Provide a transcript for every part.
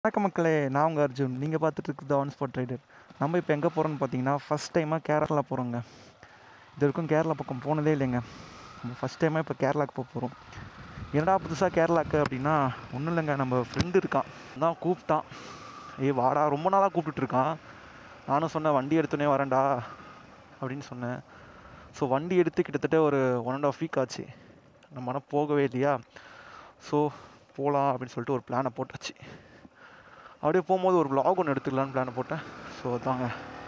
வணக்கம் மக்களே நான் உங்கள் அர்ஜுன் நீங்கள் பார்த்துட்டு இருக்குது ஆன் ஸ்பாட் ரைடர் நம்ம இப்போ எங்கே போகிறோம்னு பார்த்தீங்கன்னா ஃபஸ்ட் டைமாக கேரளா போகிறோங்க இது வரைக்கும் கேரளா பக்கம் போனதே இல்லைங்க நம்ம ஃபஸ்ட் டைமாக இப்போ கேரளாக்கு போக போகிறோம் என்னடா புதுசாக கேரளாக்கு அப்படின்னா ஒன்றும் இல்லைங்க நம்ம ஃப்ரெண்டு இருக்கான் தான் கூப்பிட்டான் ஏய் வாடா ரொம்ப நாளாக கூப்பிட்டுட்டு இருக்கான் நானும் சொன்னேன் வண்டி எடுத்துனே வரேன்டா அப்படின்னு சொன்னேன் ஸோ வண்டி எடுத்து கிட்டத்தட்ட ஒரு ஒன் அண்ட் ஆஃப் வீக் ஆச்சு நம்ம ஆனால் போகவே இல்லையா ஸோ போகலாம் அப்படின்னு சொல்லிட்டு ஒரு பிளானை போட்டாச்சு அப்படியே போகும்போது ஒரு vlog ஒன்று எடுத்துக்கலான்னு பிளான் போட்டேன் ஸோ தாங்க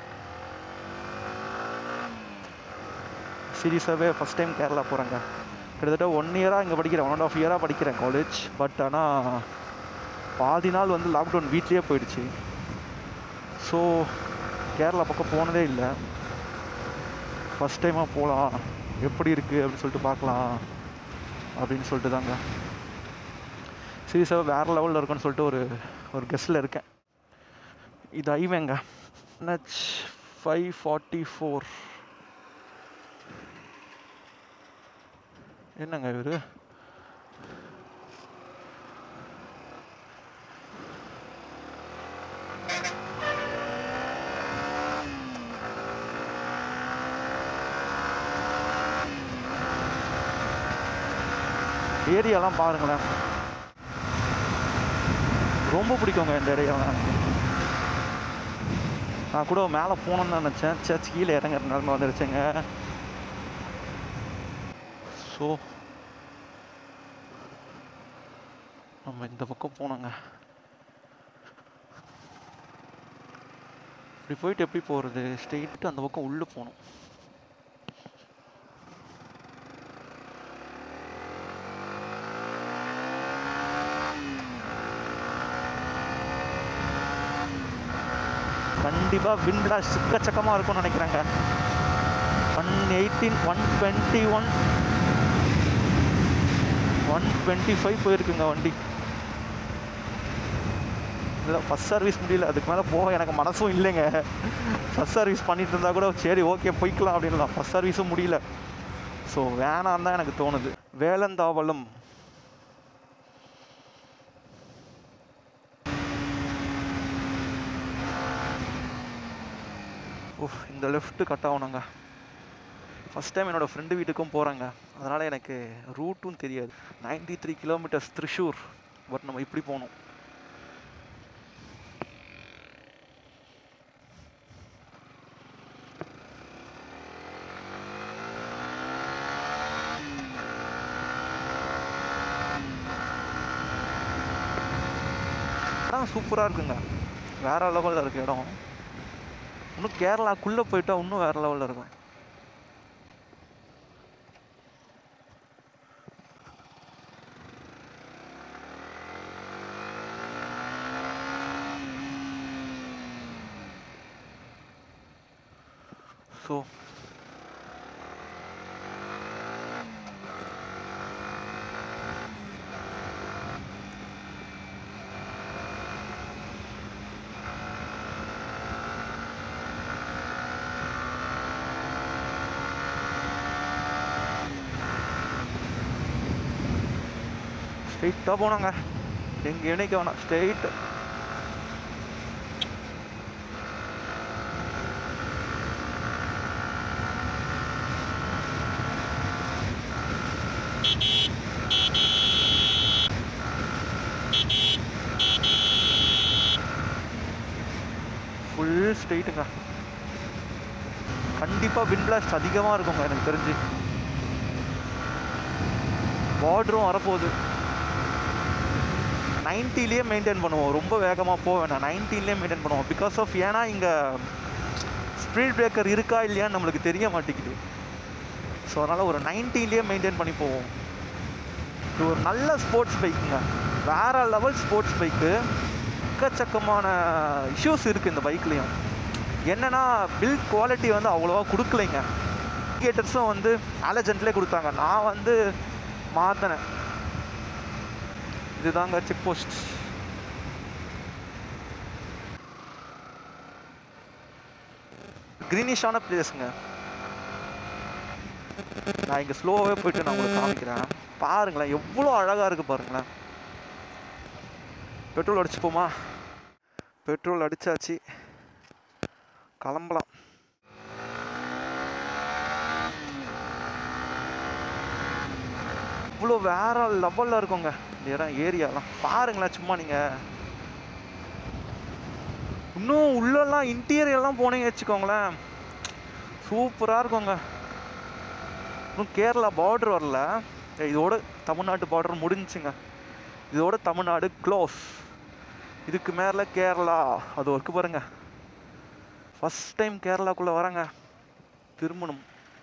சீரியஸாகவே ஃபஸ்ட் டைம் கேரளா போகிறேங்க கிட்டத்தட்ட ஒன் இயராக இங்கே படிக்கிறேன் ஒன் அண்ட் ஆஃப் இயராக படிக்கிறேன் காலேஜ் பட் ஆனால் பாதி நாள் வந்து லாக்டவுன் வீட்லேயே போயிடுச்சு ஸோ கேரளா பக்கம் போனதே இல்லை ஃபஸ்ட் டைமாக போகலாம் எப்படி இருக்குது அப்படின்னு சொல்லிட்டு பார்க்கலாம் அப்படின்னு சொல்லிட்டு தாங்க சீரியஸாக வேறு லெவலில் இருக்குன்னு சொல்லிட்டு ஒரு ஒரு கெஸ்ட்டில் இருக்கேன் இது ஐவேங்க என்ஹெச் ஃபைவ் ஃபார்ட்டி ஃபோர் என்னங்க இவர் ஏரியாலாம் பாருங்களேன் ரொம்ப பிடிக்குங்க இந்த ஏரியாவை நான் கூட மேலே போகணுன்னு நினச்சேன் சர்ச் கீழே இறங்குற நிலமை வந்துருச்சுங்க ஸோ நம்ம இந்த பக்கம் போனோங்க இப்படி போயிட்டு எப்படி போகிறது ஸ்ட்ரெயிட்டு அந்த பக்கம் உள்ளே போகணும் கண்டிப்பாக விண்டா சிக்கச்சக்கமாக இருக்கும்னு நினைக்கிறேங்க one eighteen one twenty one one twenty five போயிருக்குங்க வண்டி இல்லை ஃபஸ்ட் சர்வீஸ் முடியல அதுக்கு மேலே போக எனக்கு மனசும் இல்லைங்க ஃபஸ்ட் சர்வீஸ் பண்ணிட்டு இருந்தால் கூட சரி ஓகே போய்க்கலாம் அப்படின்லாம் ஃபஸ்ட் சர்வீஸும் முடியல ஸோ வேணாம் தான் எனக்கு தோணுது வேலந்தாவளம் ஓ இந்த லெஃப்ட்டு கட் ஆகணுங்க ஃபஸ்ட் டைம் என்னோடய ஃப்ரெண்டு வீட்டுக்கும் போகிறேங்க அதனால் எனக்கு ரூட்டும் தெரியாது 93 த்ரீ கிலோமீட்டர்ஸ் த்ரிஷூர் பட் நம்ம இப்படி போகணும் இடம் சூப்பராக இருக்குங்க வேறு லெவலில் இருக்குது இடம் இன்னும் கேரளாக்குள்ளே போயிட்டா இன்னும் வேறு லெவலில் இருக்கும் ஸோ ஸ்ட்ரெயிட்டாக போனாங்க எங்கே இணைக்க வேணாம் ஸ்ட்ரெயிட் ஃபுல் ஸ்ட்ரெயிட்டுங்க கண்டிப்பாக வின் பிளாஸ்ட் அதிகமாக இருக்குங்க எனக்கு தெரிஞ்சு பார்டரும் வரப்போகுது நைன்ட்டிலேயே மெயின்டைன் பண்ணுவோம் ரொம்ப வேகமாக போக வேணாம் நைன்ட்டிலே மெயின்டைன் பண்ணுவோம் பிகாஸ் ஆஃப் ஏன்னா இங்கே ஸ்பீட் பிரேக்கர் இருக்கா இல்லையான்னு நம்மளுக்கு தெரிய மாட்டேங்குது ஸோ அதனால் ஒரு நைன்ட்டிலேயே மெயின்டைன் பண்ணி போவோம் இது ஒரு நல்ல ஸ்போர்ட்ஸ் பைக்குங்க வேறு லெவல் ஸ்போர்ட்ஸ் பைக்கு எக்கச்சக்கமான இஷ்யூஸ் இருக்குது இந்த பைக்லேயும் என்னென்னா பில்ட் குவாலிட்டி வந்து அவ்வளோவா கொடுக்கலைங்க இண்டிகேட்டர்ஸும் வந்து அலஜென்ட்லேயே கொடுத்தாங்க நான் வந்து மாற்றினேன் இதுதாங்க செக் போஸ்ட் க்ரீனிஷான பிளேஸுங்க நான் இங்கே ஸ்லோவாகவே போயிட்டு நான் உங்களுக்கு காமிக்கிறேன் பாருங்களேன் எவ்வளோ அழகாக இருக்குது பாருங்களேன் பெட்ரோல் அடிச்சுப்போமா பெட்ரோல் அடிச்சாச்சு கிளம்பலாம் இவ்வளோ வேற லெவலில் இருக்குங்க இந்த இடம் ஏரியாலாம் பாருங்களேன் சும்மா நீங்கள் இன்னும் உள்ளெல்லாம் இன்டீரியர்லாம் போனீங்க வச்சுக்கோங்களேன் சூப்பராக இருக்குங்க இன்னும் கேரளா பார்டர் வரல இதோட தமிழ்நாட்டு பார்டர் முடிஞ்சுங்க இதோட தமிழ்நாடு க்ளோஸ் இதுக்கு மேலே கேரளா அது ஒர்க்கு பாருங்க ஃபஸ்ட் டைம் கேரளாக்குள்ளே வரேங்க திரும்பணும்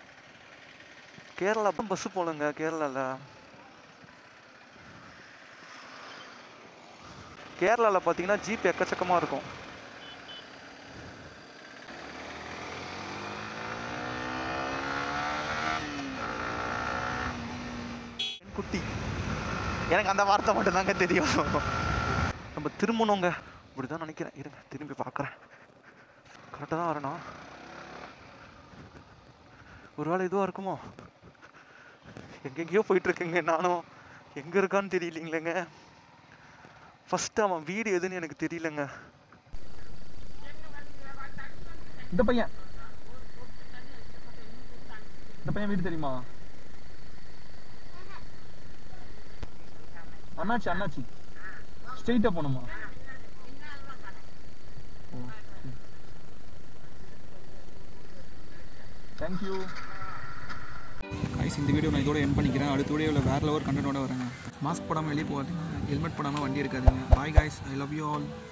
கேரளா பஸ்ஸு போகலங்க கேரளாவில் கேரளாவில் பார்த்தீங்கன்னா ஜீப் எக்கச்சக்கமாக இருக்கும் குட்டி எனக்கு அந்த வார்த்தை மட்டும்தாங்க தெரியும் நம்ம திரும்பணுங்க இப்படி தான் நினைக்கிறேன் இருங்க திரும்பி பார்க்குறேன் கரெக்டாக தான் வரணும் ஒருவேளை இதுவாக இருக்குமோ எங்கெங்கேயோ போயிட்டுருக்குங்க நானும் எங்கே இருக்கான்னு தெரியலீங்களேங்க ஃபஸ்ட்டு அவன் வீடு எதுன்னு எனக்கு தெரியலங்க இந்த பையன் இந்த பையன் வீடு தெரியுமா அண்ணாச்சி அண்ணாச்சி ஸ்ட்ரெயிட்டா போகணுமா தேங்க்யூ கைஸ் இந்த வீடியோ நான் இதோட என் பண்ணிக்கிறேன் அடுத்த வீடியோவில் வேறு லெவல் கண்டென்ட்டோட வரேங்க மாஸ்க் போடாமல் வெளியே போகாதீங்க ஹெல்மெட் போடாமல் வண்டி இருக்காதீங்க bye guys I love you all